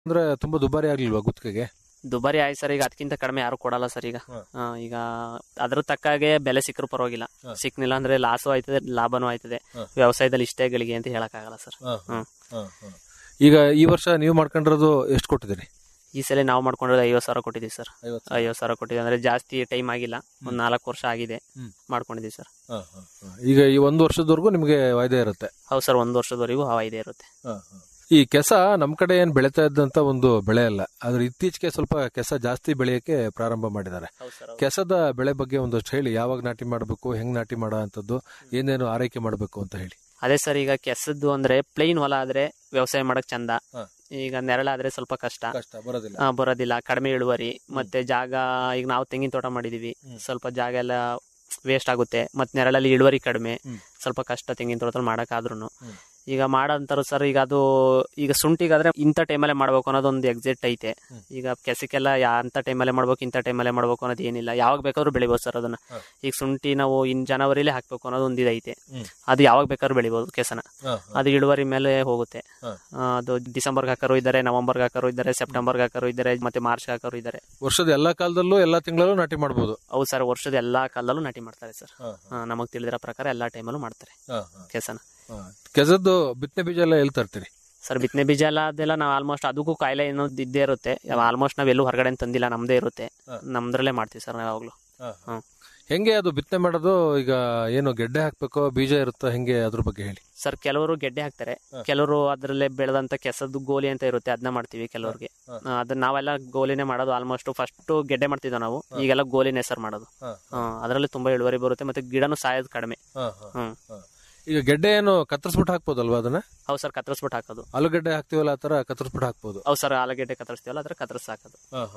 ಅಂದ್ರೆ ತುಂಬಾ ದುಬಾರಿ ಆಗ್ಲಿಲ್ವಾ ಗುತ್ತಿಗೆಗೆ ದುಬಾರಿ ಆಯ್ತು ಸರ್ ಈಗ ಅದಕ್ಕಿಂತ ಕಡಿಮೆ ಯಾರು ಕೊಡಲ್ಲ ಸರ್ ಈಗ ಹ. ಆ, ಈಗ ಅದ್ರ ತಕ್ಕಾಗೆ ಬೆಲೆ ಸಿಕ್ಕರು ಪರವಾಗಿಲ್ಲ ಹ. ಸಿಕ್ನಿಲ್ಲ ಅಂದ್ರೆ ಲಾಸು ಆಯ್ತದೆ ಲಾಭನೂ ಆಯ್ತದೆ ಹ. ವ್ಯವಸಾಯದಲ್ಲಿ ಇಷ್ಟೇ ಗಳಿಗೆ ಅಂತ ಹೇಳಕ್ಕಾಗಲ್ಲ ಸರ್ ಹ್ಮ್. ಈಗ ಈ ವರ್ಷ ನೀವು ಮಾಡ್ಕೊಂಡಿರೋದು ಎಷ್ಟು ಕೊಟ್ಟಿದ್ದೀರಿ ಈ ಸಲ ನಾವು ಮಾಡ್ಕೊಂಡಿರೋದು ಐವತ್ತು ಸಾವಿರ ಕೊಟ್ಟಿದ್ದೀವಿ ಸರ್ ಐವತ್ತು ಸಾವಿರ ಕೊಟ್ಟಿದ್ದೀವಿ ಅಂದ್ರೆ ಜಾಸ್ತಿ ಟೈಮ್ ಆಗಿಲ್ಲ ಒಂದ್ ನಾಲ್ಕು ವರ್ಷ ಆಗಿದೆ ಹ್ಮ್. ಮಾಡ್ಕೊಂಡಿದ್ದೀವಿ ಸರ್ ಈಗ ಈ ಒಂದು ವರ್ಷದವರೆಗೂ ನಿಮಗೆ ವಾಯ್ದೆ ಇರುತ್ತೆ ಹೌದು ಸರ್ ಒಂದು ವರ್ಷದವರೆಗೂ ಹವಾ ಇದೆ ಇರುತ್ತೆ ಈ ಕೆಸ ನಮ್ ಕಡೆ ಏನ್ ಬೆಳೀತಾ ಇದ್ದಂತ ಒಂದು ಬೆಳೆ ಅಲ್ಲ ಆದ್ರೆ ಇತ್ತೀಚೆಗೆ ಸ್ವಲ್ಪ ಕೆಸ ಜಾಸ್ತಿ ಬೆಳೆಯಕ್ಕೆ ಪ್ರಾರಂಭ ಮಾಡಿದ್ದಾರೆ ಹೌದು ಸರ್ ಕೆಸದ ಬೆಳೆ ಬಗ್ಗೆ ಒಂದಷ್ಟು ಹೇಳಿ ಯಾವಾಗ ನಾಟಿ ಮಾಡಬೇಕು ಹೆಂಗ್ ನಾಟಿ ಮಾಡೋ ಅಂತದ್ದು ಏನೇನು ಆರೈಕೆ ಮಾಡಬೇಕು ಅಂತ ಹೇಳಿ ಅದೇ ಸರ್ ಈಗ ಕೆಸದ್ದು ಅಂದ್ರೆ ಪ್ಲೈನ್ ಹೊಲ ಆದ್ರೆ ವ್ಯವಸಾಯ ಮಾಡಕ್ ಚಂದ ಹ. ಈಗ ನೆರಳಾದ್ರೆ ಸ್ವಲ್ಪ ಕಷ್ಟ ಕಷ್ಟ ಬರೋದಿಲ್ಲ ಆ, ಬರೋದಿಲ್ಲ ಕಡಿಮೆ ಇಳುವರಿ ಮತ್ತೆ ಜಾಗ ಈಗ ನಾವು ತೆಂಗಿನ ತೋಟ ಮಾಡಿದೀವಿ ಹ್ಮ್. ಸ್ವಲ್ಪ ಜಾಗ ಎಲ್ಲ ವೇಸ್ಟ್ ಆಗುತ್ತೆ ಮತ್ತೆ ನೆರಳಲ್ಲಿ ಇಳುವರಿ ಕಡಿಮೆ ಹ್ಮ್. ಸ್ವಲ್ಪ ಕಷ್ಟ ತೆಂಗಿನ ತೋಟದಲ್ಲಿ ಮಾಡಕ್ಕಾದ್ರೂ ಹ್ಮ್. ಈಗ ಮಾಡಂತಾರು ಸರ್ ಈಗ ಅದು ಈಗ ಶುಂಠಿಗಾದ್ರೆ ಇಂಥ ಟೈಮಲ್ಲೇ ಮಾಡ್ಬೇಕು ಅನ್ನೋದೊಂದು ಎಕ್ಸಿಟ್ ಐತೆ ಹ್ಮ್. ಈಗ ಕೆಸಕ್ಕೆಲ್ಲ ಯಾ ಅಂತ ಟೈಮಲ್ಲೇ ಮಾಡ್ಬೇಕು ಇಂಥ ಟೈಮಲ್ಲೇ ಮಾಡ್ಬೇಕು ಅನ್ನೋದು ಏನಿಲ್ಲ ಯಾವಾಗ ಬೇಕಾದ್ರೂ ಬೆಳಿಬೋದು ಸರ್ ಅದನ್ನ ಹ. ಈಗ ಶುಂಠಿ ನಾವು ಇನ್ ಜನವರಿಲೇ ಹಾಕ್ಬೇಕು ಅನ್ನೋದು ಒಂದು ಇದೈತೆ ಹ್ಮ್. ಅದು ಯಾವಾಗ ಬೇಕಾದ್ರೂ ಬೆಳಿಬೋದು ಕೆಸನ ಅದು ಇಳುವರಿ ಮೇಲೆ ಹೋಗುತ್ತೆ ಹ. ಆ, ಅದು ಡಿಸೆಂಬರ್ಗೆ ಹಾಕೋರು ಇದ್ದಾರೆ ನವೆಂಬರ್ಗೆ ಹಾಕೋರು ಇದ್ದಾರೆ ಸೆಪ್ಟೆಂಬರ್ಗೆ ಹಾಕೋರು ಇದ್ದಾರೆ ಮತ್ತೆ ಮಾರ್ಚ್ ಹಾಕೋರು ಇದ್ದಾರೆ ವರ್ಷದ ಎಲ್ಲಾ ಕಾಲದಲ್ಲೂ ಎಲ್ಲಾ ತಿಂಗಳಲ್ಲೂ ನಾಟಿ ಮಾಡಬಹುದು ಹೌದು ಸರ್ ವರ್ಷದ ಎಲ್ಲಾ ಕಾಲದಲ್ಲೂ ನಾಟಿ ಮಾಡ್ತಾರೆ ಸರ್ ನಮಗೆ ತಿಳಿದಿರೋ ಪ್ರಕಾರ ಎಲ್ಲಾ ಟೈಮಲ್ಲೂ ಮಾಡ್ತಾರೆ ಕೆಸನ ಕೆಸದ್ದು ಬಿತ್ತನೆ ಬೀಜ ಎಲ್ಲ ಎಲ್ಲಿ ತರ್ತೀರಿ ಸರ್ ಬಿತ್ತನೆ ಬೀಜ ಎಲ್ಲ ಅದೆಲ್ಲ ನಾವು ಆಲ್ಮೋಸ್ಟ್ ಅದಕ್ಕೂ ಕಾಯಿಲೆ ಏನೋ ಇದ್ದೇ ಇರುತ್ತೆ ಆಲ್ಮೋಸ್ಟ್ ನಾವ್ ಎಲ್ಲೂ ಹೊರಗಡೆ ತಂದಿಲ್ಲ ನಮ್ದೇ ಇರುತ್ತೆ ಹ. ನಮ್ದ್ರಲ್ಲೇ ಮಾಡ್ತೀವಿ ಸರ್ ನಾವು ಯಾವಾಗ್ಲೂ ಹ್ಮ್. ಹೆಂಗೆ ಅದು ಬಿತ್ತನೆ ಮಾಡೋದು ಈಗ ಏನು ಗೆಡ್ಡೆ ಹಾಕ್ಬೇಕೋ ಬೀಜ ಇರುತ್ತೋ ಹೆಂಗೆ ಅದ್ರ ಬಗ್ಗೆ ಹೇಳಿ ಸರ್ ಕೆಲವರು ಗೆಡ್ಡೆ ಹಾಕ್ತಾರೆ ಹ. ಕೆಲವರು ಅದ್ರಲ್ಲೇ ಬೆಳೆದಂತ ಕೆಸದ್ದು ಗೋಲಿ ಅಂತ ಇರುತ್ತೆ ಅದನ್ನ ಮಾಡ್ತೀವಿ ಕೆಲವ್ರಿಗೆ ಹ. ಆ, ಅದನ್ನ ನಾವೆಲ್ಲ ಗೋಲಿನೇ ಮಾಡೋದು ಆಲ್ಮೋಸ್ಟ್ ಫಸ್ಟ್ ಗೆಡ್ಡೆ ಮಾಡ್ತಿದ್ದೋ ನಾವು ಈಗೆಲ್ಲ ಗೋಲಿನೇ ಸರ್ ಮಾಡೋದು ಅದರಲ್ಲಿ ತುಂಬಾ ಇಳುವರಿ ಬರುತ್ತೆ ಮತ್ತೆ ಗಿಡನು ಸಾಯೋದು ಕಡಿಮೆ ಹ್ಮ್ ಈಗ ಗೆಡ್ಡೆ ಏನು ಕತ್ತರಿಸ್ಬಿಟ್ಟು ಹಾಕ್ಬೋದಲ್ವಾ ಅದನ್ನ ಹೌದು ಸರ್ ಕತ್ತರಿಸ್ಬಿಟ್ಟು ಹಾಕೋದು ಆಲೂಗಡ್ಡೆ ಹಾಕ್ತಿವಲ್ಲ ಆ ತರ ಕತ್ತರಿಸ್ಬಿಟ್ಟು ಹಾಕ್ಬೋದು ಹೌದು ಸರ್ ಆಲೂಗೆಡ್ಡೆ ಕತ್ತರಿಸ್ತೀವಲ್ಲ ಅದ್ರ ಕತ್ತರಿಸಿ ಹಾಕೋದು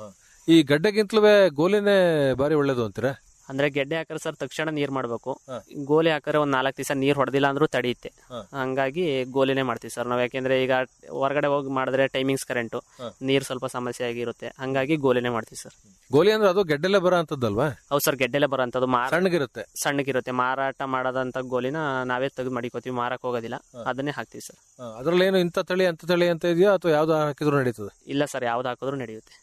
ಈ ಗಡ್ಡೆಗಿಂತಲೂ ಗೋಲಿನೇ ಬಾರಿ ಒಳ್ಳೇದು ಅಂತೀರಾ ಅಂದ್ರೆ ಗೆಡ್ಡೆ ಹಾಕಿದ್ರೆ ಸರ್ ತಕ್ಷಣ ನೀರ್ ಮಾಡ್ಬೇಕು ಹ. ಗೋಲಿ ಹಾಕಿದ್ರೆ ಒಂದ್ ನಾಲ್ಕು ದಿವಸ ನೀರ್ ಹೊಡೆದಿಲ್ಲ ಅಂದ್ರೂ ತಡೆಯುತ್ತೆ ಹ. ಹಂಗಾಗಿ ಗೋಲಿನೇ ಮಾಡ್ತೀವಿ ಸರ್ ನಾವ್ ಯಾಕೆಂದ್ರೆ ಈಗ ಹೊರಗಡೆ ಹೋಗಿ ಮಾಡಿದ್ರೆ ಟೈಮಿಂಗ್ಸ್ ಕರೆಂಟು ಹ. ನೀರ್ ಸ್ವಲ್ಪ ಸಮಸ್ಯೆ ಆಗಿರುತ್ತೆ ಹಂಗಾಗಿ ಗೋಲಿನೇ ಮಾಡ್ತೀವಿ ಸರ್ ಗೋಲಿ ಅಂದ್ರೆ ಅದು ಗೆಡ್ಡೆಲೆ ಬರೋ ಅಂತದ್ದಲ್ವಾ ಹೌದು ಸರ್ ಗೆಡ್ಡೆಲೆ ಬರೋಂಥದ್ದು ಮಾರ ಸಣ್ಣಗಿರುತ್ತೆ ಸಣ್ಣಗಿರುತ್ತೆ ಮಾರಾಟ ಮಾಡೋದಂತ ಗೋಲಿನ ನಾವೇ ತೆಗೆದು ಮಡಿಕೋತೀವಿ ಮಾರಕ್ ಹೋಗೋದಿಲ್ಲ ಅದನ್ನೇ ಹಾಕ್ತಿವಿ ಸರ್ ಅದ್ರಲ್ಲಿ ಏನು ಇಂಥ ತಳಿ ಅಂತ ತಳಿ ಅಂತ ಇದೆಯಾ ಅಥವಾ ಯಾವ್ದು ಹಾಕಿದ್ರು ನಡೀತದೆ ಇಲ್ಲ ಸರ್ ಯಾವ್ದು ಹಾಕಿದ್ರು ನಡೆಯುತ್ತೆ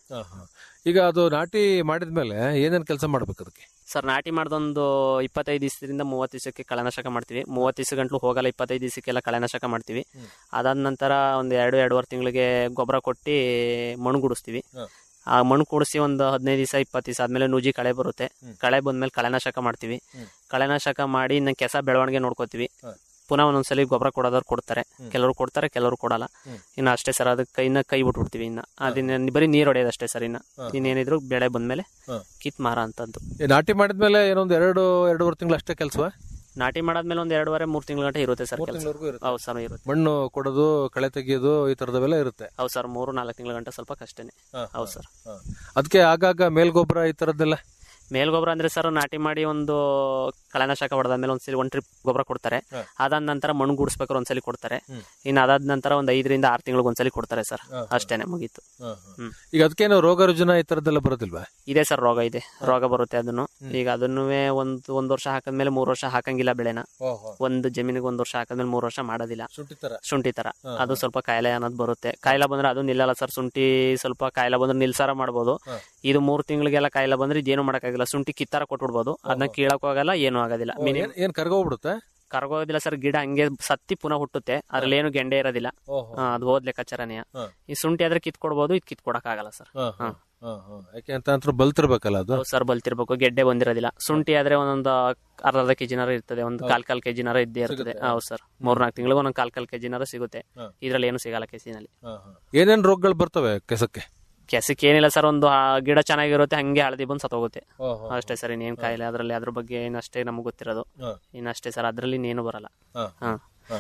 ಈಗ ಅದು ನಾಟಿ ಮಾಡಿದ್ಮೇಲೆ ಏನೇನ್ ಕೆಲಸ ಮಾಡ್ಬೇಕು ಅದಕ್ಕೆ ಸರ್ ನಾಟಿ ಮಾಡ್ದೊಂದು ಇಪ್ಪತ್ತೈದು ದಿವಸದಿಂದ ಮೂವತ್ತು ದಿವಸಕ್ಕೆ ಕಳೆನಾಶಕ ಮಾಡ್ತೀವಿ ಮೂವತ್ತು ದಿವಸ ಗಂಟ್ಲು ಹೋಗಲ್ಲ ಇಪ್ಪತ್ತೈದು ದಿವಸಕ್ಕೆಲ್ಲ ಕಳೆನಾಶಕ ಮಾಡ್ತೀವಿ ಹ್ಮ್. ಅದಾದ ನಂತರ ಒಂದು ಎರಡು ಎರಡೂವರೆ ತಿಂಗಳಿಗೆ ಗೊಬ್ಬರ ಕೊಟ್ಟು ಮಣ್ಣು ಗುಡಿಸ್ತೀವಿ ಹ. ಆ ಮಣ್ಣು ಕೂಡಿಸಿ ಒಂದು ಹದಿನೈದು ದಿವಸ ಇಪ್ಪತ್ತು ದಿವಸ ಆದ್ಮೇಲೆ ನುಜಿ ಕಳೆ ಬರುತ್ತೆ ಹ್ಮ್. ಕಳೆ ಬಂದ್ಮೇಲೆ ಕಳೆನಾಶಕ ಮಾಡ್ತೀವಿ ಹ್ಮ್. ಕಳೆನಾಶಕ ಮಾಡಿ ಇನ್ನು ಕೆಸ ಬೆಳವಣಿಗೆ ನೋಡ್ಕೋತೀವಿ ಹ. ಪುನಃ ಒಂದೊಂದ್ಸಲಿ ಗೊಬ್ಬರ ಕೊಡೋದವ್ರು ಕೊಡ್ತಾರೆ ಹ್ಮ್. ಕೆಲವರು ಕೊಡ್ತಾರೆ ಕೆಲವರು ಕೊಡಲ್ಲ ಹ್ಮ್. ಇನ್ನು ಅಷ್ಟೇ ಸರ್ ಅದಕ್ಕೆ ಕೈನ ಕೈ ಬಿಟ್ಬಿಡ್ತೀವಿ ಇನ್ನ ಅದನ್ನ ಬರೀ ನೀರು ಹೊಡೆಯೋದು ಅಷ್ಟೇ ಸರ್ ಇನ್ನ ಹ. ಇನ್ನೇನಿದ್ರು ಬೆಳೆ ಬಂದ್ಮೇಲೆ ಹ. ಕಿತ್ ಮಾರ ಅಂತದ್ದು ಈ ನಾಟಿ ಮಾಡಿದ್ಮೇಲೆ ಏನೊಂದು ಎರಡು ಎರಡೂವರೆ ತಿಂಗಳು ಅಷ್ಟೇ ಕೆಲಸವಾ ನಾಟಿ ಮಾಡಾದ್ಮೇಲೆ ಒಂದ್ ಎರಡೂವರೆ ಮೂರ್ ತಿಂಗಳ ಗಂಟೆ ಇರುತ್ತೆ ಸರ್ ಮೂರ್ ಕೆಲಸ ತಿಂಗ್ಳವರೆಗೂ ಇರುತ್ತೆ. ಹೌದು ಸರ್ ಇರುತ್ತೆ ಮಣ್ಣು ಕೊಡೋದು ಕಳೆ ತೆಗಿಯೋದು ಈ ತರದವೆಲ್ಲ ಇರುತ್ತೆ ಹೌದು ಸರ್ ಮೂರು ನಾಲ್ಕು ತಿಂಗಳ ಗಂಟೆ ಸ್ವಲ್ಪ ಕಷ್ಟನೇ ಹೌದು ಸರ್ ಅದಕ್ಕೆ ಆಗಾಗ ಮೇಲ್ಗೊಬ್ಬರ ಈ ತರದ್ದೆಲ್ಲ ಮೇಲ್ ಗೊಬ್ಬರ ಅಂದ್ರೆ ಸರ್ ನಾಟಿ ಮಾಡಿ ಒಂದು ಕಳೆನಾಶಕ ಹೊಡೆದಾದ್ಮೇಲೆ ಒಂದ್ಸಲಿ ಒಂದ್ ಟ್ರಿಪ್ ಗೊಬ್ಬರ ಕೊಡ್ತಾರೆ ಹ. ಅದಾದ ನಂತರ ಮಣ್ಣು ಗುಡಿಸ್ಬೇಕಾದ್ರೆ ಒಂದ್ಸಲಿ ಕೊಡ್ತಾರೆ ಹ್ಮ್. ಇನ್ನು ಅದಾದ ನಂತರ ಒಂದ್ ಐದರಿಂದ ಆರು ತಿಂಗಳಿಗೆ ಒಂದ್ಸಲಿ ಕೊಡ್ತಾರೆ ಸರ್ ಅಷ್ಟೇನೆ ಮುಗೀತು ಹ್ಮ್. ಈಗ ಅದಕ್ಕೇನು ರೋಗ ರುಜಿನ ಈ ತರದ್ದೆಲ್ಲ ಬರೋದಿಲ್ವಾ ಇದೆ ಸರ್ ರೋಗ ಇದೆ ರೋಗ ಬರುತ್ತೆ ಅದನ್ನು ಈಗ ಅದನ್ನು ಒಂದ್ ಒಂದ್ ವರ್ಷ ಹಾಕಿದ್ಮೇಲೆ ಮೂರ್ ವರ್ಷ ಹಾಕಂಗಿಲ್ಲ ಬೆಳೆನ ಒಂದು ಜಮೀನಿಗೆ ಒಂದ್ ವರ್ಷ ಹಾಕಿದ್ಮೇಲೆ ಮೂರ್ ವರ್ಷ ಮಾಡೋದಿಲ್ಲ ಶುಂಠಿ ತರ ಶುಂಠಿ ತರ ಹ, ಅದು ಸ್ವಲ್ಪ ಕಾಯಿಲೆ ಅನ್ನೋದು ಬರುತ್ತೆ ಕಾಯಿಲೆ ಬಂದ್ರೆ ಅದು ನಿಲ್ಲಲ್ಲ ಸರ್ ಶುಂಠಿ ಸ್ವಲ್ಪ ಕಾಯಿಲೆ ಬಂದ್ರೆ ನಿಲ್ಸಾರ ಮಾಡ್ಬೋದು ಹ. ಇದು ಮೂರ್ ತಿಂಗಳಿಗೆಲ್ಲ ಕಾಯಿಲೆ ಬಂದ್ರೆ ಇದೇನು ಮಾಡಕ್ಕಾಗಿಲ್ಲ ಶುಂಠಿ ಕಿತ್ತಾರ ಕೊಟ್ಬಿಡ್ಬೋದು ಅದನ್ನ ಕೀಳಕ್ ಹೋಗಲ್ಲ ಏನು ಆಗೋದಿಲ್ಲ ಮಿನಿಮಮ್ ಏನ್- ಏನ್ ಕರ್ಗೋಗ್ಬಿಡುತ್ತೆ ಕರ್ಗೋದಿಲ್ಲ ಸರ್ ಗಿಡ ಹಂಗೆ ಸತ್ತಿ ಪುನಃ ಹುಟ್ಟುತ್ತೆ ಅದ್ರಲ್ಲಿ ಏನು ಗೆಂಡೆ ಇರೋದಿಲ್ಲ ಆ, ಅದು ಹೋದ್ ಲೆಕ್ಕಾಚಾರನೆಯ ಹ. ಈ ಶುಂಠಿ ಆದ್ರೆ ಕಿತ್ಕೊಡ್ಬೋದು ಇದು ಕಿತ್ಕೊಡಕ್ ಆಗಲ್ಲ ಸರ್ ಹ. ಯಾಕೆ ಅಂತ ಅಂತ ಬಲ್ತಿರ್ಬೇಕಲ್ಲ ಅದು ಹೌದು ಸರ್ ಬಲ್ತಿರ್ಬೇಕು ಗೆಡ್ಡೆ ಬಂದಿರೋದಿಲ್ಲ ಶುಂಠಿ ಆದ್ರೆ ಒಂದೊಂದು ಅರ್ಧ ಅರ್ಧ ಕೆಜಿನಾರ ಇರ್ತದೆ ಒಂದು ಕಾಲ್ ಕಾಲ್ ಕೆಜಿನಾರ ಇದ್ದೇ ಇರ್ತದೆ ಹೌದು ಸರ್ ಮೂರ್ನಾಲ್ಕು ತಿಂಗಳಿಗೆ ಒಂದೊಂದು ಕಾಲ್ ಕಾಲ್ ಕೆಜಿನಾರ ಸಿಗುತ್ತೆ ಹ. ಇದ್ರಲ್ಲಿ ಏನು ಸಿಗಲ್ಲ ಕೆಸಿನಲ್ಲಿ ಏನೇನ್ ರೋಗಗಳು ಬರ್ತವೆ ಕೆಸಕ್ಕೆ ಕೆಸಕ್ಕೆ ಏನಿಲ್ಲ ಸರ್ ಒಂದು ಆ ಗಿಡ ಚೆನ್ನಾಗಿರುತ್ತೆ ಹಂಗೆ ಹಳದಿ ಬಂದು ಸತ್ತೋಗುತ್ತೆ ಅಷ್ಟೇ ಸರ್ ಇನ್ನೇನ್ ಕಾಯಿಲೆ ಅದ್ರಲ್ಲಿ ಅದ್ರ ಬಗ್ಗೆ ಏನಷ್ಟೇ ನಮ್ಗೆ ಗೊತ್ತಿರೋದು ಹ. ಇನ್ನಷ್ಟೇ ಸರ್ ಅದ್ರಲ್ಲಿ ಇನ್ನೇನು ಬರಲ್ಲ ಹ.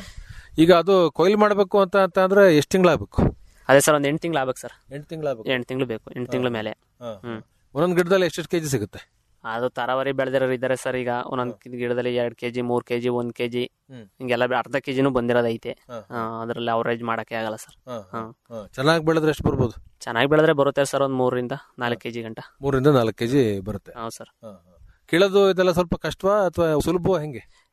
ಈಗ ಅದು ಕೊಯ್ಲು ಮಾಡ್ಬೇಕು ಅಂತ ಅಂತ ಅಂದ್ರೆ ಎಷ್ಟ್ ತಿಂಗಳಾಗಬೇಕು ಅದೇ ಸರ್ ಒಂದ್ ಎಂಟು ತಿಂಗಳು ಆಗ್ಬೇಕು ಸರ್ ಎಂಟು ತಿಂಗಳಾಗಬೇಕು ಎಂಟು ತಿಂಗಳು ಬೇಕು ಎಂಟು ತಿಂಗಳ ಮೇಲೆ ಹ್ಮ್. ಒಂದೊಂದ್ ಗಿಡದಲ್ಲಿ ಎಷ್ಟೆಷ್ಟು ಕೆಜಿ ಸಿಗುತ್ತೆ ಅದು ತರಾವರಿ ಬೆಳೆದಿರೋರು ಇದ್ದಾರೆ ಸರ್ ಈಗ ಒಂದೊಂದ್ ಗಿಡದಲ್ಲಿ ಎರಡ್ ಕೆಜಿ ಮೂರ್ ಕೆಜಿ ಒಂದ್ ಕೆಜಿ ಹ್ಮ್. ಹಿಂಗೆಲ್ಲ ಬೆ- ಅರ್ಧ ಕೆಜಿನೂ ಬಂದಿರೋದೈತೆ ಹ. ಆ, ಅದ್ರಲ್ಲಿ ಅವರೇಜ್ ಮಾಡಕ್ಕೆ ಆಗಲ್ಲ ಸರ್ ಚೆನ್ನಾಗಿ ಬೆಳೆದ್ರೆ ಎಷ್ಟು ಬರ್ಬೋದು ಚೆನ್ನಾಗಿ ಬೆಳೆದ್ರೆ ಬರುತ್ತೆ ಸರ್ ಒಂದ್ ಮೂರರಿಂದ ನಾಲ್ಕು ಕೆಜಿ ಗಂಟ ಮೂರಿಂದ ನಾಲ್ಕು ಕೆಜಿ ಬರುತ್ತೆ ಹೌದು ಸರ್ ಕೀಳೋದು ಇದೆಲ್ಲ ಸ್ವಲ್ಪ ಕಷ್ಟವಾ ಅಥವಾ ಸುಲಭವಾ ಹೆಂಗೆ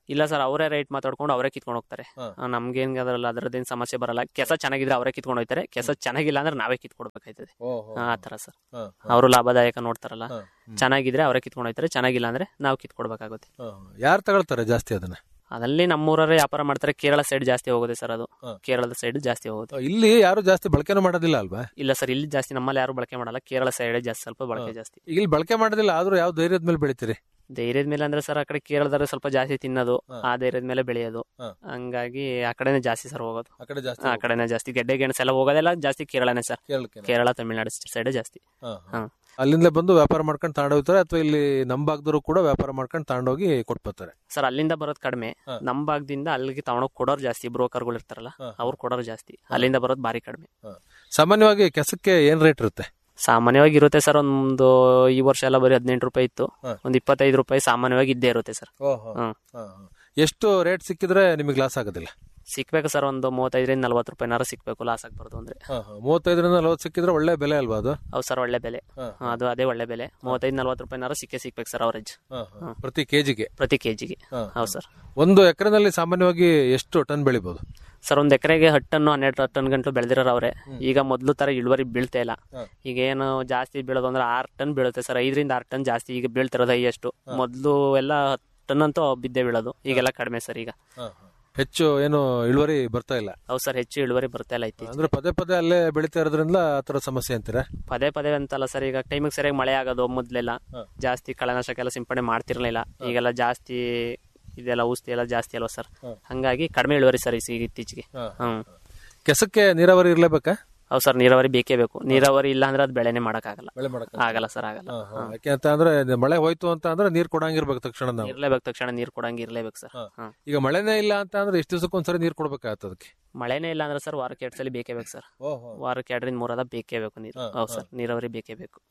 ಇಲ್ಲ ಸರ್ ಅವರೇ ರೇಟ್ ಮಾತಾಡ್ಕೊಂಡು ಅವರೇ ಕಿತ್ಕೊಂಡು ಹೋಗ್ತಾರೆ ಹಾ. ಆ, ನಮ್ಗೇನ್ ಅದರಲ್ಲ ಅದರದ್ದೇನು ಸಮಸ್ಯೆ ಬರಲ್ಲ ಕೆಲಸ ಚೆನ್ನಾಗಿದ್ರೆ ಅವರೇ ಕಿತ್ಕೊಂಡು ಹೋಗ್ತಾರೆ ಕೆಲಸ ಚೆನ್ನಾಗಿಲ್ಲ ಅಂದ್ರೆ ನಾವೇ ಕಿತ್ಕೊಡ್ಬೇಕಾಯ್ತದೆ ಆ ತರ ಸರ್ ಅವರು ಲಾಭದಾಯಕ ನೋಡ್ತಾರಲ್ಲ ಚೆನ್ನಾಗಿದ್ರೆ ಅವರೇ ಕಿತ್ಕೊಂಡು ಹೋಗ್ತಾರೆ ಚೆನ್ನಾಗಿಲ್ಲ ಅಂದ್ರೆ ನಾವು ಕಿತ್ಕೊಡ್ಬೇಕಾಗುತ್ತೆ ಯಾರು ತಗೊಳ್ತಾರೆ ಜಾಸ್ತಿ ಅದನ್ನ ಅದಲ್ಲಿ ನಮ್ಮೂರವರೇ ವ್ಯಾಪಾರ ಮಾಡ್ತಾರೆ ಕೇರಳ ಸೈಡ್ ಜಾಸ್ತಿ ಹೋಗುತ್ತೆ ಸರ್ ಅದು ಹಾ. ಕೇರಳದ ಸೈಡ್ ಜಾಸ್ತಿ ಹೋಗುತ್ತೆ ಇಲ್ಲಿ ಯಾರು ಜಾಸ್ತಿ ಬಳಕೆನೂ ಮಾಡೋದಿಲ್ಲ ಅಲ್ವಾ ಇಲ್ಲ ಸರ್ ಇಲ್ಲಿ ಜಾಸ್ತಿ ನಮ್ಮಲ್ಲಿ ಯಾರು ಬಳಕೆ ಮಾಡಲ್ಲ ಕೇರಳ ಸೈಡ್ ಜಾಸ್ತಿ ಸ್ವಲ್ಪ ಬಳಕೆ ಜಾಸ್ತಿ ಈಗ ಇಲ್ಲಿ ಬಳಕೆ ಮಾಡೋದಿಲ್ಲ ಆದ್ರೂ ಯಾವ ಧೈರ್ಯದ ಮೇಲೆ ಬೆಳಿತೀರಿ ಧೈರ್ಯದ ಮೇಲೆ ಅಂದ್ರೆ ಸರ್ ಆ ಕಡೆ ಕೇರಳದವ್ರೆ ಸ್ವಲ್ಪ ಜಾಸ್ತಿ ತಿನ್ನೋದು ಹಾ. ಆ ಧೈರ್ಯದ ಮೇಲೆ ಬೆಳೆಯೋದು ಹಾ. ಹಂಗಾಗಿ ಆ ಕಡೆನೇ ಜಾಸ್ತಿ ಸರ್ ಹೋಗೋದು ಆ ಕಡೆ ಜಾಸ್ತಿ ಆ ಕಡೆನೇ ಜಾಸ್ತಿ ಗೆಡ್ಡೆ ಗೆಣಸು ಎಲ್ಲ ಹೋಗೋದೆಲ್ಲ ಜಾಸ್ತಿ ಕೇರಳನೇ ಸರ್ ಕೇರಳಕ್ಕೆ ಕೇರಳ ತಮಿಳ್ನಾಡು ಸೈಡ್ ಜಾಸ್ತಿ ಹಾ. ಅಲ್ಲಿಂದ ಬಂದು ವ್ಯಾಪಾರ ಮಾಡ್ಕೊಂಡು ತಗೊಂಡೋಗ್ತಾರೆ ಅಥವಾ ಇಲ್ಲಿ ನಮ್ಮ ಭಾಗದವರು ಕೂಡ ವ್ಯಾಪಾರ ಮಾಡ್ಕೊಂಡು ತಗೊಂಡೋಗಿ ಕೊಟ್ಬರ್ತಾರೆ ಸರ್ ಅಲ್ಲಿಂದ ಬರೋದು ಕಡಿಮೆ ಹಾ. ನಮ್ಮ ಭಾಗದಿಂದ ಅಲ್ಲಿಗೆ ತಗೊಂಡೋಗಿ ಕೊಡೋರು ಜಾಸ್ತಿ ಬ್ರೋಕರ್ಗಳು ಇರ್ತಾರಲ್ಲ ಹಾ. ಅವ್ರು ಕೊಡೋರು ಜಾಸ್ತಿ ಅಲ್ಲಿಂದ ಬರೋದು ಭಾರಿ ಕಡಿಮೆ ಸಾಮಾನ್ಯವಾಗಿ ಕೆಸಕ್ಕೆ ಏನ್ ರೇಟ್ ಇರುತ್ತೆ ಸಾಮಾನ್ಯವಾಗಿ ಇರುತ್ತೆ ಸರ್ ಒಂದು ಈ ವರ್ಷ ಎಲ್ಲ ಬರೀ ಹದಿನೆಂಟು ರೂಪಾಯಿ ಇತ್ತು ಹಾ. ಒಂದು ಇಪ್ಪತ್ತೈದು ರೂಪಾಯಿ ಸಾಮಾನ್ಯವಾಗಿ ಇದ್ದೇ ಇರುತ್ತೆ ಸರ್ ಹ್ಮ್. ಎಷ್ಟು ರೇಟ್ ಸಿಕ್ಕಿದ್ರೆ ನಿಮಗೆ ಲಾಸ್ ಆಗೋದಿಲ್ಲ ಸಿಕ್ಬೇಕು ಸರ್ ಒಂದು ಮೂವತ್ತೈದರಿಂದ ನಲ್ವತ್ತು ರೂಪಾಯಿನಾರು ಸಿಕ್ಬೇಕು ಲಾಸ್ ಆಗ್ಬಾರ್ದು ಅಂದ್ರೆ ಮೂವತ್ತೈದರಿಂದ ನಲವತ್ತು ಸಿಕ್ಕಿದ್ರೆ ಒಳ್ಳೆ ಬೆಲೆ ಅಲ್ವಾ ಅದು ಹೌದು ಸರ್ ಒಳ್ಳೆ ಬೆಲೆ ಹಾ. ಹಾ, ಅದು ಅದೇ ಒಳ್ಳೆ ಬೆಲೆ ಮೂವತ್ತೈದು ನಲ್ವತ್ತು ರೂಪಾಯಿನಾರು ಸಿಕ್ಕೇ ಸಿಕ್ಬೇಕು ಸರ್ ಅವರೇಜ್ ಪ್ರತಿ ಕೆಜಿಗೆ ಪ್ರತಿ ಕೆಜಿಗೆ ಹೌದು ಸರ್ ಒಂದು ಎಕರೆನಲ್ಲಿ ಸಾಮಾನ್ಯವಾಗಿ ಎಷ್ಟು ಟನ್ ಬೆಳಿಬಹುದು ಸರ್ ಒಂದ್ ಎಕರೆಗೆ ಹತ್ತು ಟನ್ ಹನ್ನೆರಡು ಟನ್ ಗಂಟು ಬೆಳೆದಿರೋರು ಅವ್ರೆ ಈಗ ಮೊದ್ಲು ತರ ಇಳುವರಿ ಬೀಳ್ತಾ ಇಲ್ಲ ಹಾ. ಈಗ ಏನು ಜಾಸ್ತಿ ಬೀಳೋದು ಅಂದ್ರೆ ಆರು ಟನ್ ಬೀಳುತ್ತೆ ಸರ್ ಐದರಿಂದ ಆರು ಟನ್ ಜಾಸ್ತಿ ಈಗ ಬೀಳ್ತಿರೋದು ಹೈಯೆಸ್ಟ್ ಮೊದ್ಲು ಎಲ್ಲ ಹತ್ತು ಟನ್ ಅಂತೂ ಬಿದ್ದೆ ಬೀಳೋದು ಈಗೆಲ್ಲ ಕಡಿಮೆ ಸರ್ ಈಗ ಹೆಚ್ಚು ಏನು ಇಳುವರಿ ಬರ್ತಾ ಇಲ್ಲ ಹೌದು ಸರ್ ಹೆಚ್ಚು ಇಳುವರಿ ಬರ್ತಾ ಇಲ್ಲ ಇತ್ತೀಚೆಗೆ ಅಂದ್ರೆ ಪದೇ ಪದೇ ಅಲ್ಲೇ ಬೆಳಿತಾ ಇರೋದ್ರಿಂದ ಆತರ ಸಮಸ್ಯೆ ಅಂತೀರಾ ಪದೇ ಪದೇ ಅಂತಲ್ಲ ಸರ್ ಈಗ ಟೈಮಿಗೆ ಸರಿಯಾಗಿ ಮಳೆ ಆಗೋದು ಮೊದ್ಲೆಲ್ಲ ಹಾ. ಜಾಸ್ತಿ ಕಳೆನಾಶಕ ಎಲ್ಲ ಸಿಂಪಡಣೆ ಮಾಡ್ತಿರ್ಲಿಲ್ಲ ಈಗೆಲ್ಲ ಜಾಸ್ತಿ ಇದೆಲ್ಲ ಔಷಧಿ ಎಲ್ಲ ಜಾಸ್ತಿ ಅಲ್ವಾ ಸರ್ ಹಾ. ಹಂಗಾಗಿ ಕಡಿಮೆ ಇಳುವರಿ ಸರ್ ಈಗ ಇತ್ತೀಚೆಗೆ ಹ್ಮ್ ಕೆಸಕ್ಕೆ ನೀರಾವರಿ ಇರ್ಲೇಬೇಕಾ ಹೌದು ಸರ್ ನೀರಾವರಿ ಬೇಕೇ ಬೇಕು ನೀರಾವರಿ ಇಲ್ಲ ಅಂದ್ರೆ ಅದು ಬೆಳೆನೇ ಮಾಡಕ್ಕಾಗಲ್ಲ ಬೆಳೆ ಮಾಡಕ ಆಗಲ್ಲ ಸರ್ ಆಗಲ್ಲ ಯಾಕೆ ಅಂತ ಅಂದ್ರೆ ಮಳೆ ಹೋಯ್ತು ಅಂತ ಅಂದ್ರೆ ನೀರ್ ಕೊಡಂಗಿರ್ಬೇಕು ತಕ್ಷಣ ನಾವು ಇರ್ಲೇಬೇಕು ತಕ್ಷಣ ನೀರು ಕೊಡಂಗೆ ಇರ್ಲೇಬೇಕು ಸರ್ ಹಾ. ಹ್ಮ್. ಈಗ ಮಳೆನೇ ಇಲ್ಲ ಅಂತ ಅಂದ್ರೆ ಎಷ್ಟು ದಿವಸಕ್ಕೊಂದ್ಸರಿ ನೀರ್ ಕೊಡ್ಬೇಕಾಗತ್ತೆ ಅದಕ್ಕೆ ಮಳೆನೇ ಇಲ್ಲ ಅಂದ್ರೆ ಸರ್ ವಾರಕ್ಕೆ ಎರಡು ಸಲ ಬೇಕೇ ಬೇಕು ಸರ್ ವಾರಕ್ಕೆ ಎರಡರಿಂದ ಮೂರದ ಬೇಕೇ ಬೇಕು ನೀರು ಹಾ, ಹೌದು ಸರ್ ನೀರಾವರಿ ಬೇಕೇ ಬೇಕು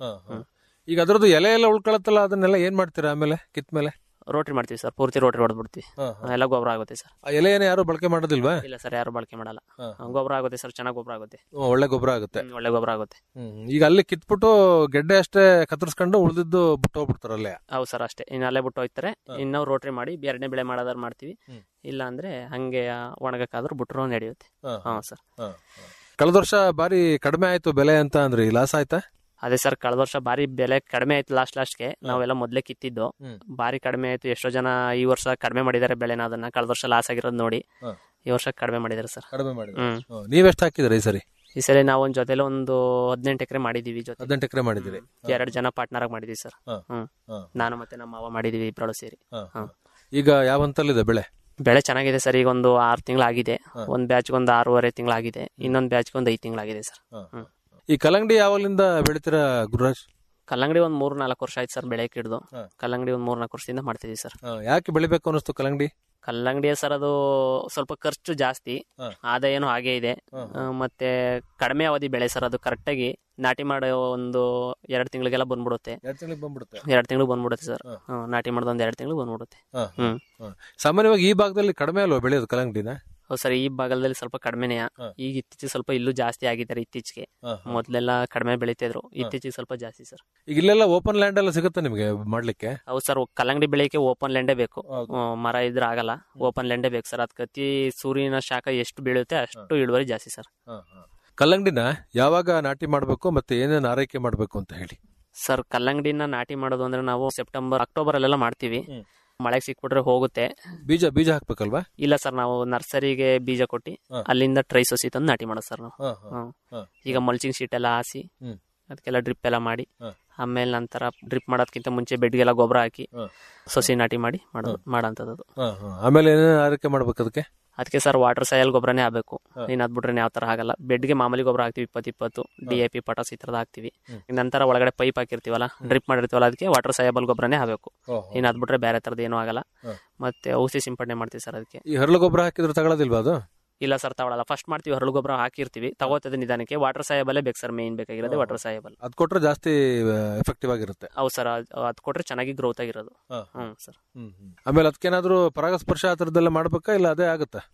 ಈಗ ಅದ್ರದ್ದು ಎಲೆ ಎಲ್ಲ ಉಳ್ಕೊಳತ್ತಲ್ಲ ಅದನ್ನೆಲ್ಲ ಏನ್ ಮಾಡ್ತೀರಾ ಆಮೇಲೆ ಕಿತ್ ಮೇಲೆ ರೋಟ್ರಿ ಮಾಡ್ತೀವಿ ಸರ್ ಪೂರ್ತಿ ರೋಟ್ರಿ ಹೊಡೆದ್ಬಿಡ್ತೀವಿ ಎಲ್ಲ ಗೊಬ್ಬರ ಆಗುತ್ತೆ ಸರ್ ಆ ಎಲೆಯನ್ನು ಯಾರು ಬಳಕೆ ಮಾಡೋದಿಲ್ವಾ ಇಲ್ಲ ಸರ್ ಯಾರು ಬಳಕೆ ಮಾಡಲ್ಲ ಹಾ. ಗೊಬ್ಬರ ಆಗುತ್ತೆ ಸರ್ ಚೆನ್ನಾಗಿ ಗೊಬ್ಬರ ಆಗುತ್ತೆ ಹ್ಮ್, ಒಳ್ಳೆ ಗೊಬ್ಬರ ಆಗುತ್ತೆ ಹ್ಮ್, ಒಳ್ಳೆ ಗೊಬ್ಬರ ಆಗುತ್ತೆ ಹ್ಮ್. ಈಗ ಅಲ್ಲಿ ಕಿತ್ಬಿಟ್ಟು ಗೆಡ್ಡೆ ಅಷ್ಟೇ ಕತ್ತರಿಸ್ಕೊಂಡು ಉಳಿದಿದ್ದು ಬಿಟ್ಟು ಹೋಗ್ಬಿಡ್ತಾರ ಅಲ್ಲೇ ಹೌದು ಸರ್ ಅಷ್ಟೇ ಇನ್ನು ಅಲ್ಲೇ ಬಿಟ್ಟು ಹೋಗ್ತಾರೆ ಇನ್ನು ರೋಟ್ರಿ ಮಾಡಿ ಎರಡನೇ ಬೆಳೆ ಮಾಡೋದಾರು ಮಾಡ್ತೀವಿ ಹ್ಮ್. ಇಲ್ಲ ಅಂದ್ರೆ ಹಂಗೆ ಒಣಗಕ್ಕಾದ್ರೂ ಬಿಟ್ರು ನಡೆಯುತ್ತೆ ಹಾ ಸರ್ ಕಳೆದ ವರ್ಷ ಬಾರಿ ಕಡಿಮೆ ಆಯ್ತು ಬೆಲೆ ಅಂತ ಅಂದ್ರಿ ಲಾಸ್ ಆಯ್ತಾ ಅದೇ ಸರ್ ಕಳೆದ ವರ್ಷ ಬಾರಿ ಬೆಲೆ ಕಡಿಮೆ ಆಯ್ತು ಲಾಸ್ಟ್ ಲಾಸ್ಟ್ಗೆ ನಾವೆಲ್ಲ ಮೊದ್ಲೇ ಕಿತ್ತಿದ್ದು ಹ್ಮ್. ಬಾರಿ ಕಡಿಮೆ ಆಯ್ತು ಎಷ್ಟೋ ಜನ ಈ ವರ್ಷ ಕಡಿಮೆ ಮಾಡಿದ್ದಾರೆ ಬೆಳೆನ ಅದನ್ನ ಕಳೆದ ವರ್ಷ ಲಾಸ್ ಆಗಿರೋದು ನೋಡಿ ಹಾ. ಈ ವರ್ಷ ಕಡಿಮೆ ಮಾಡಿದ್ದಾರೆ ಸರ್ ಕಡಿಮೆ ಮಾಡಿ ಹ್ಮ್ ನೀವೆಷ್ಟು ಹಾಕಿದ್ರಿ ಈ ಸರಿ ಈ ಸಲ ನಾವು ಒಂದ್ ಜೊತೆಲಿ ಒಂದು ಹದಿನೆಂಟು ಎಕರೆ ಮಾಡಿದೀವಿ ಜೊತೆ ಹದಿನೆಂಟು ಎಕರೆ ಮಾಡಿದಿರಿ ಎರಡು ಜನ ಪಾರ್ಟ್ನರ್ ಆಗಿ ಮಾಡಿದೀವಿ ಸರ್ ಹಾ. ಹ್ಮ್ ಹಾ. ನಾನು ಮತ್ತೆ ನಮ್ಮ ಮಾವ ಮಾಡಿದೀವಿ ಇಬ್ಬರಳು ಸೇರಿ ಹಾ. ಈಗ ಯಾವ ಹಂತಲ್ಲಿದೆ ಬೆಳೆ ಬೆಳೆ ಚೆನ್ನಾಗಿದೆ ಸರ್ ಈಗ ಒಂದು ಆರು ತಿಂಗಳಾಗಿದೆ ಹಾ. ಒಂದ್ ಬ್ಯಾಚ್ ಒಂದು ಆರೂವರೆ ತಿಂಗಳಾಗಿದೆ ಇನ್ನೊಂದ್ ಬ್ಯಾಚ್ ಒಂದು ಐದು ತಿಂಗಳಾಗಿದೆ ಸರ್ ಹ್ಮ್. ಈ ಕಲ್ಲಂಗಡಿ ಯಾವಾಗಲಿಂದ ಬೆಳಿತೀರಾ ಗುರುರಾಜ್ ಕಲ್ಲಂಗಡಿ ಒಂದ್ ಮೂರ್ ನಾಲ್ಕು ವರ್ಷ ಆಯ್ತು ಸರ್ ಬೆಳೆಯಕ್ಕೆ ಹಿಡಿದು ಹಾ. ಕಲ್ಲಂಗಡಿ ಒಂದ್ ಮೂರ್ ನಾಲ್ಕು ವರ್ಷದಿಂದ ಮಾಡ್ತಿದೀವಿ ಸರ್ ಆ, ಯಾಕೆ ಬೆಳಿಬೇಕು ಅನ್ನಿಸ್ತು ಕಲ್ಲಂಗಡಿ ಕಲ್ಲಂಗಡಿ ಸರ್ ಅದು ಸ್ವಲ್ಪ ಖರ್ಚು ಜಾಸ್ತಿ ಹಾ. ಆದಾಯನೂ ಹಾಗೆ ಇದೆ ಹಾ. ಆ, ಮತ್ತೆ ಕಡಿಮೆ ಅವಧಿ ಬೆಳೆ ಸರ್ ಅದು ಕರೆಕ್ಟಾಗಿ ನಾಟಿ ಮಾಡೋ ಒಂದು ಎರಡು ತಿಂಗಳಿಗೆಲ್ಲ ಬಂದ್ಬಿಡುತ್ತೆ ಎರಡು ತಿಂಗಳಿಗೆ ಬಂದ್ಬಿಡುತ್ತೆ ಎರಡು ತಿಂಗಳು ಬಂದ್ಬಿಡುತ್ತೆ ಸರ್ ಹಾ. ಹ್ಮ್, ನಾಟಿ ಮಾಡೋದು ಒಂದ್ ಎರಡು ತಿಂಗಳು ಬಂದ್ಬಿಡುತ್ತೆ ಹ್ಮ್ ಸಾಮಾನ್ಯವಾಗಿ ಈ ಭಾಗದಲ್ಲಿ ಕಡಿಮೆ ಅಲ್ವಾ ಬೆಳೆಯೋದು ಕಲ್ಲಂಗಡಿನ ಹೌದು ಸರ್ ಈ ಭಾಗದಲ್ಲಿ ಸ್ವಲ್ಪ ಕಡಿಮೆನೇ ಹಾ. ಈಗ ಇತ್ತೀಚೆಗೆ ಸ್ವಲ್ಪ ಇಲ್ಲೂ ಜಾಸ್ತಿ ಆಗಿದ್ದಾರೆ ಇತ್ತೀಚೆಗೆ ಮೊದ್ಲೆಲ್ಲ ಕಡಿಮೆ ಬೆಳಿತಿದ್ರು ಇತ್ತೀಚೆಗೆ ಸ್ವಲ್ಪ ಜಾಸ್ತಿ ಸರ್ ಈಗ ಇಲ್ಲೆಲ್ಲ ಓಪನ್ ಲ್ಯಾಂಡ್ ಎಲ್ಲ ಸಿಗುತ್ತೆ ನಿಮಗೆ ಮಾಡ್ಲಿಕ್ಕೆ ಹೌದು ಸರ್ ಕಲ್ಲಂಗಡಿ ಬೆಳೆಯಕ್ಕೆ ಓಪನ್ ಲ್ಯಾಂಡೇ ಬೇಕು ಹೌದು. ಹ್ಮ್, ಮರ ಇದ್ರೆ ಆಗಲ್ಲ ಓಪನ್ ಲ್ಯಾಂಡೇ ಬೇಕು ಸರ್ ಅದಕ್ಕೆ ಅತಿ ಸೂರ್ಯನ ಶಾಖ ಎಷ್ಟು ಬೀಳುತ್ತೆ ಅಷ್ಟು ಇಳುವರಿ ಜಾಸ್ತಿ ಸರ್ ಕಲ್ಲಂಗಡಿನ ಯಾವಾಗ ನಾಟಿ ಮಾಡಬೇಕು ಮತ್ತೆ ಏನೇನು ಆರೈಕೆ ಮಾಡಬೇಕು ಅಂತ ಹೇಳಿ ಸರ್ ಕಲ್ಲಂಗಡಿನ ನಾಟಿ ಮಾಡೋದು ಅಂದ್ರೆ ನಾವು ಸೆಪ್ಟೆಂಬರ್ ಅಕ್ಟೋಬರ್ ಅಲ್ಲೆಲ್ಲ ಮಾಡ್ತೀವಿ ಹ್ಮ್. ಮಳೆಗೆ ಸಿಕ್ಬಿಟ್ರೆ ಹೋಗುತ್ತೆ ಬೀಜ ಬೀಜ ಹಾಕ್ಬೇಕಲ್ವಾ ಇಲ್ಲ ಸರ್ ನಾವು ನರ್ಸರಿಗೆ ಬೀಜ ಕೊಟ್ಟು ಹಾ. ಅಲ್ಲಿಂದ ಟ್ರೈ ಸೊಸಿ ತಂದು ನಾಟಿ ಮಾಡೋದು ಸರ್ ನಾವು ಹಾ, ಹಾ, ಹ್ಮ್. ಹಾ. ಈಗ ಮಲ್ಚಿಂಗ್ ಶೀಟ್ ಎಲ್ಲ ಹಾಸಿ ಹ್ಮ್. ಅದಕ್ಕೆಲ್ಲ ಡ್ರಿಪ್ ಎಲ್ಲ ಮಾಡಿ ಹಾ. ಆಮೇಲೆ ನಂತರ ಡ್ರಿಪ್ ಮಾಡೋದಕ್ಕಿಂತ ಮುಂಚೆ ಬೆಡ್ಗೆಲ್ಲ ಗೊಬ್ಬರ ಹಾಕಿ ಹಾ. ಸೊಸಿ ನಾಟಿ ಮಾಡಿ ಮಾಡೋದು ಮಾಡೋಂಥದ್ದು ಹಾ, ಹಾ. ಆಮೇಲೆ ಏನೇನು ಆರೈಕೆ ಮಾಡ್ಬೇಕು ಅದಕ್ಕೆ ಅದಕ್ಕೆ ಸರ್ ವಾಟರ್ ಸಾಯಲ್ ಗೊಬ್ಬರನೇ ಆಗಬೇಕು ಹಾ. ಇನ್ನು ಅದ್ಬಿಟ್ರೆ ಯಾವ ತರ ಆಗಲ್ಲ ಬೆಡ್ಗೆ ಮಾಮೂಲಿ ಗೊಬ್ಬರ ಹಾಕ್ತಿವಿ ಇಪ್ಪತ್ತು ಇಪ್ಪತ್ತು ಡಿ ಎ ಪಿ ಪಟಾಸ್ ಈ ತರದ ಹಾಕ್ತಿವಿ ಹ್ಮ್. ಇನ್ನು ನಂತರ ಒಳಗಡೆ ಪೈಪ್ ಹಾಕಿರ್ತೀವಲ್ಲ ಡ್ರಿಪ್ ಮಾಡಿರ್ತೀವಲ್ಲ ಅದಕ್ಕೆ ವಾಟರ್ ಸಾಯಬಲ್ ಗೊಬ್ಬರನೇ ಆಗಬೇಕು ಇನ್ನು ಅದ್ಬಿಟ್ರೆ ಬೇರೆ ತರದ್ ಏನೂ ಆಗಲ್ಲ ಹಾ. ಮತ್ತೆ ಔಷಧಿ ಸಿಂಪಡಣೆ ಮಾಡ್ತೀವಿ ಸರ್ ಅದಕ್ಕೆ ಈ ಹರಳು ಗೊಬ್ಬರ ಹಾಕಿದ್ರೆ ತಗೊಳ್ಳೋದಿಲ್ವಾ ಅದು ಇಲ್ಲ ಸರ್ ತಗೊಳಲ್ಲ ಫಸ್ಟ್ ಮಾಡ್ತೀವಿ ಹರಳು ಗೊಬ್ಬರ ಹಾಕಿರ್ತೀವಿ ತಗೋತದ ನಿಧಾನಕ್ಕೆ ವಾಟರ್ ಸಾಯಬಲ್ಲೇ ಬೇಕು ಸರ್ ಮೇನ್ ಬೇಕಾಗಿರೋದೇ ಹಾ. ವಾಟರ್ ಸಾಯಬಲ್ ಅದ್ ಕೊಟ್ರೆ ಜಾಸ್ತಿ ಎಫೆಕ್ಟಿವ್ ಆಗಿರುತ್ತೆ ಹೌದು ಸರ್ ಅದು ಕೊಟ್ರೆ ಚೆನ್ನಾಗಿ ಗ್ರೋತ್ ಆಗಿರೋದು ಹಾ. ಹ್ಮ್ ಸರ್ ಆಮೇಲೆ ಅದಕ್ಕೇನಾದ್ರೂ ಪರಾಗಸ್ಪರ್ಶ ಆ ಥರದ್ದೆಲ್ಲ ಮಾಡ್ಬೇಕಾ ಇಲ್ಲ ಅದೇ ಆಗುತ್ತಾ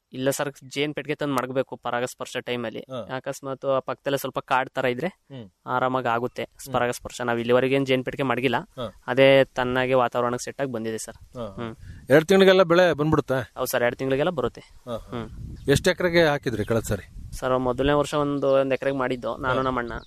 ಇಲ್ಲ ಸರ್ ಜೇನ್ ಪೆಟ್ಟಿಗೆ ತಂದು ಮಡಗಬೇಕು ಪರಾಗಸ್ಪರ್ಶ ಟೈಮಲ್ಲಿ ಹಾ. ಅಕಸ್ಮಾತ್ ಆ ಪಕ್ಕದಲ್ಲೇ ಸ್ವಲ್ಪ ಕಾಡ್ ತರ ಇದ್ರೆ ಹ್ಮ್. ಆರಾಮಾಗಿ ಆಗುತ್ತೆ ಪರಾಗಸ್ಪರ್ಶ ನಾವ್ ಇಲ್ಲಿವರೆಗೆ ಏನ್ ಜೇನ್ ಪೆಟ್ಟಿಗೆ ಮಡಗಿಲ್ಲ ಹಾ. ಅದೇ ತನ್ನಾಗೆ ವಾತಾವರಣಕ್ಕೆ ಸೆಟ್ ಆಗಿ ಬಂದಿದೆ ಸರ್ ಹ್ಮ್ ಎರಡು ತಿಂಗಳಿಗೆಲ್ಲ ಬೆಳೆ ಬಂದ್ಬಿಡುತ್ತೆ ಹೌದು ಸರ್ ಎರಡು ತಿಂಗಳಿಗೆಲ್ಲ ಬರುತ್ತೆ ಹ್ಮ್ ಎಷ್ಟು ಎಕರೆಗೆ ಹಾಕಿದ್ರಿ ಕಳೆದ ಸರಿ ಸರ್ ಮೊದಲನೇ ವರ್ಷ ಒಂದು ಒಂದ್ ಎಕರೆಗೆ ಮಾಡಿದ್ದು ನಾನು ನಮ್ಮ ಅಣ್ಣ